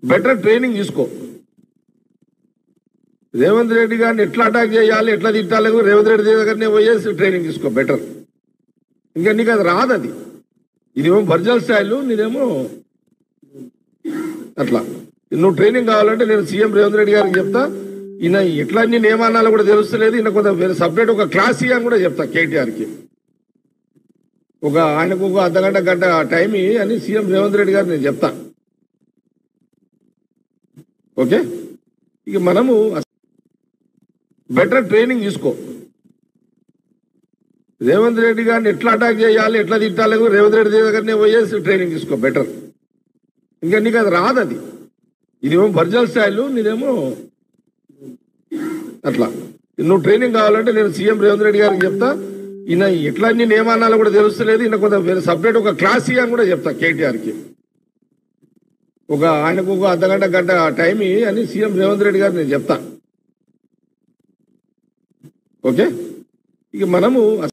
better training తీసుకో రేవంత్ రెడ్డి గారిని ఎట్లా అటాక్ చేయాలి ఎట్లా తిట్టాలి రేవంత్ రెడ్డి దగ్గరనే పోయేసి ట్రైనింగ్ తీసుకో బెటర్ ఇంకా నీకు అది రాదు అది ఇదేమో బర్జల్ స్టైల్ నీదేమో అట్లా నువ్వు ట్రైనింగ్ కావాలంటే నేను సీఎం రేవంత్ రెడ్డి గారికి చెప్తా ఈయన ఎట్లా అన్ని నియమానాలు కూడా తెలుస్తలేదు ఈయన కొంత వేరే సపరేట్ ఒక క్లాస్ అని కూడా చెప్తా కేటీఆర్కి ఒక ఆయనకు ఒక అర్ధగంట గంట టైం ఇయ్యి అని సీఎం రేవంత్ రెడ్డి గారు నేను చెప్తా ఓకే ఇక మనము బెటర్ ట్రైనింగ్ తీసుకో రేవంత్ రెడ్డి గారిని ఎట్లా అటాక్ చేయాలి ఎట్లా తిట్టాలి రేవంత్ రెడ్డి దగ్గరనే పోయేసి ట్రైనింగ్ తీసుకో బెటర్ ఇంకా నీకు అది రాదు అది ఇదేమో బర్జల్ స్టైల్ నీదేమో అట్లా నువ్వు ట్రైనింగ్ కావాలంటే నేను సీఎం రేవంత్ రెడ్డి గారికి చెప్తా ఈయన ఎట్లా అన్ని నియమానాలు కూడా తెలుస్తలేదు ఈయన కొంత వేరే సపరేట్ ఒక క్లాస్ అని కూడా చెప్తా కేటీఆర్కి ఒక ఆయనకు ఒక అర్ధగంట గంట టైం ఇయ్యి అని సీఎం రేవంత్ రెడ్డి గారు నేను చెప్తా ఓకే ఇక మనము